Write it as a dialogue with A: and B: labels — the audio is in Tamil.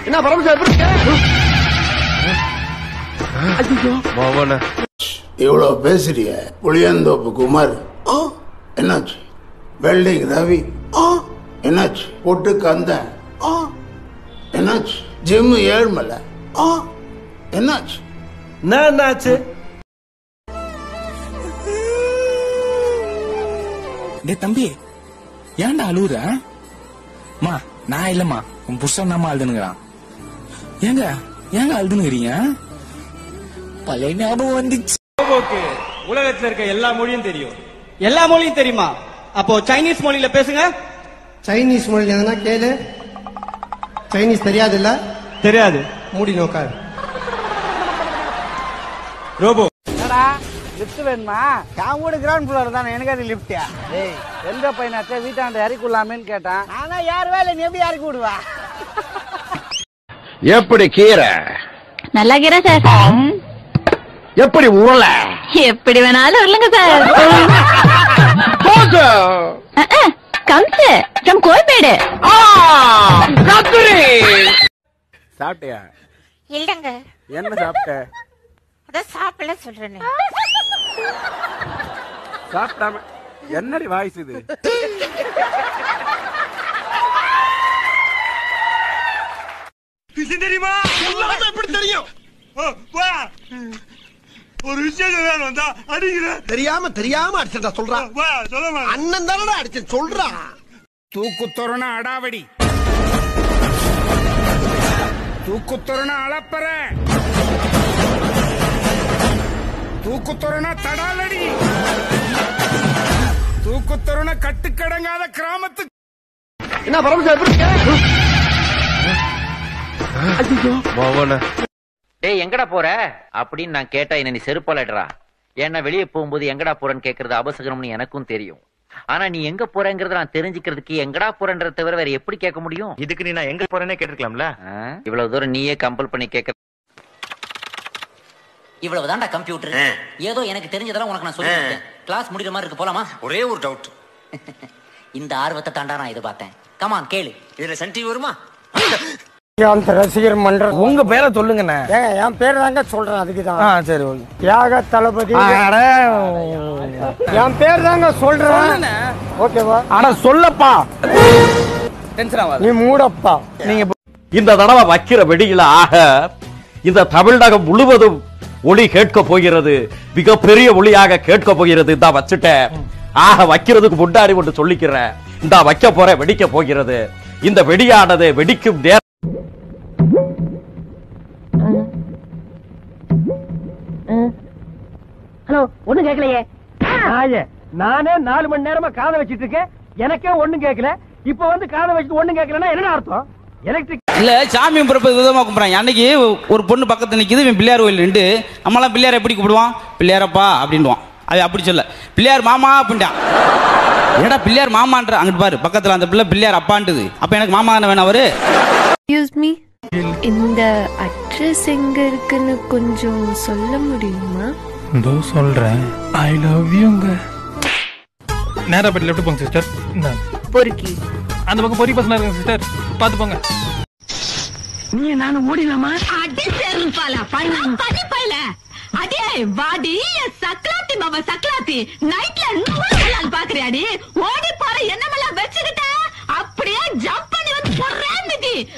A: என்ன பரமசா எப்படி
B: மவன
C: இவ்வளோ பேசுறிய புளியந்தோப்பு குமார் என்னாச்சு வெல்டிங் ரவி என்னாச்சு பொட்டு கந்தன் என்னாச்சு ஜிம் ஏழ்மலை என்னாச்சு
B: என்னாச்சு
D: டேய் தம்பி ஏன்டா அழுவுற மா நான் இல்லம்மா உன் புருஷன் தாம்மா அழுதுனுங்கிறான் ஏங்க ஏங்க அழுதுனுங்கிறீங்க பழைய ஞாபகம் வந்துச்சு
E: உலகத்துல இருக்க எல்லா மொழியும் தெரியும் எல்லா மொழியும் தெரியுமா அப்போ சைனீஸ் மொழியில பேசுங்க
F: சைனீஸ் மொழியில் எதனா கேளு சைனீஸ் தெரியாதுல்ல
E: தெரியாது
F: மூடி நோக்காது
E: ரோபோ
G: என்னடா லிஃப்ட் வேணுமா என் வீடு கிரவுண்ட் ஃப்ளோர் தானே எனக்கு அது லிஃப்டியா டேய் எந்த பையனாச்சே வீட்டாண்ட இறக்கி விடலாமேன்னு கேட்டேன் ஆனா யார் வேலை நீ எப்படி இறக்கி விடுவா
A: எப்படி கீரை
H: நல்லா இருக்கிறேன் சார்
A: எப்படி உருளை
H: எப்படி வேணாலும் இல்லைங்க சார்
A: போட்டு
H: கம்சு ஃப்ரம் கோயம்பேடு
A: கத்திரி
B: சாப்பிட்டியா
I: இல்லங்க
B: என்ன சாப்பிட்ட
I: அதான் சாப்பிடல சொல்றேன்னு
B: சாப்பிட்டாம என்னடி வாய்ஸ் இது
E: தெரியுமா எப்படி தெரியும் ஒரு விஷயம் வேணும் வந்தா அடிக்கிறேன்
F: தெரியாம தெரியாம அடிச்சா சொல்றான்
E: சொல்ல
F: அண்ணன் தானடா அடிச்சேன் சொல்றான்
D: தூக்குத்தொரண அடாவடி தூக்குத்தொரண அளப்பற தூக்குத்தொரண தடாலடி தூக்குத்தொரண கட்டுக்கடங்காத கிராமத்து
A: என்ன பரமசா எப்படி
B: மவன
J: டேய் எங்கடா போற அப்படின்னு நான் கேட்டா என்ன நீ செருப்பாலடுறா ஏன்னா வெளியே போகும்போது எங்கடா போறேன்னு கேக்குறது அபசகரம்னு எனக்கும் தெரியும் ஆனா நீ எங்க போறேங்கிறத நான் தெரிஞ்சுக்கிறதுக்கு எங்கடா போறேன்றத தவிர வேற எப்படி கேட்க முடியும்
B: இதுக்கு நீ நான் எங்க போறேனே கேட்டிருக்கலாம்ல
J: ஆ? இவ்வளவு தூரம் நீயே கம்பல் பண்ணி கேட்க
K: இவ்வளவுதான்டா கம்ப்யூட்டர் ஏதோ எனக்கு தெரிஞ்சதெல்லாம் உனக்கு நான் சொல்லி கிளாஸ் முடிக்கிற மாதிரி இருக்கு போலாமா
F: ஒரே ஒரு டவுட்
K: இந்த ஆர்வத்தை தாண்டா நான் எதிர்பார்த்தேன் கமான் கேளு
F: இதுல சன் டிவி வருமா
G: அந்த ரசிகர் மன்றம்
D: உங்க பேரை சொல்லுங்கண்ணே
G: ஏங்க என் பேர் தாங்க சொல்றேன் அதுக்கு
D: ஆ
G: தான்
D: சரி ஓகே
G: தியாக தளபதி என் பேர் தாங்க சொல்றேன் ஓகேவா
D: ஆனா சொல்லப்பா டென்ஷன் ஆகாது
G: நீ மூடப்பா
D: நீங்க
A: இந்த தடவை வைக்கிற வெடியில ஆக இந்த தமிழகம் முழுவதும் ஒளி கேட்க போகிறது மிகப்பெரிய ஒளியாக கேட்க போகிறது இந்த வச்சுட்டேன் ஆக வைக்கிறதுக்கு முன்னாடி ஒன்று சொல்லிக்கிறேன் இந்த வைக்க போற வெடிக்க போகிறது இந்த வெடியானது வெடிக்கும் நேரம்
G: ஹலோ ஒண்ணு கேட்கலையே நானே நாலு மணி நேரமா காதை வச்சிட்டு இருக்கேன் எனக்கே ஒண்ணும் கேட்கல இப்ப வந்து காதை வச்சுட்டு ஒண்ணும் கேட்கலன்னா என்ன அர்த்தம் எலக்ட்ரிக்
E: இல்ல சாமி பிறப்பு விதமா கும்பிடுறான் அன்னைக்கு ஒரு பொண்ணு பக்கத்துல நிக்குது இவன் பிள்ளையார் கோயில் நின்று நம்மளாம் பிள்ளையார் எப்படி கூப்பிடுவான் பிள்ளையாரப்பா அப்படின்வான் அது அப்படி சொல்ல பிள்ளையார் மாமா அப்படின்ட்டான் ஏடா பிள்ளையார் மாமான்ற அங்கிட்டு பாரு பக்கத்துல அந்த பிள்ளை பிள்ளையார் அப்பான்ட்டுது அப்ப எனக்கு மாமா தானே வேணும் அவரு
H: எக்ஸ்கியூஸ் மீ இந்த அட்ரஸ் எங்க இருக்குன்னு கொஞ்சம் சொல்ல முடியுமா
D: இதோ சொல்றேன் ஐ லவ் யூங்க நேரா போய் லெஃப்ட் போங்க சிஸ்டர்
H: பொறுக்கி
D: அந்த பக்கம் பொறி பசங்க இருங்க சிஸ்டர் பாத்து போங்க
G: நீ நானும் ஓடிலாமா
H: அடி செருப்பால பனி பைல அடே வாடி சக்லாத்தி மாமா சக்லாத்தி நைட்ல பாக்குறியாடி ஓடி போற என்னமெல்லாம் வச்சுக்கிட்ட அப்படியே ஜம்ப் பண்ணி வந்து போடுறேன்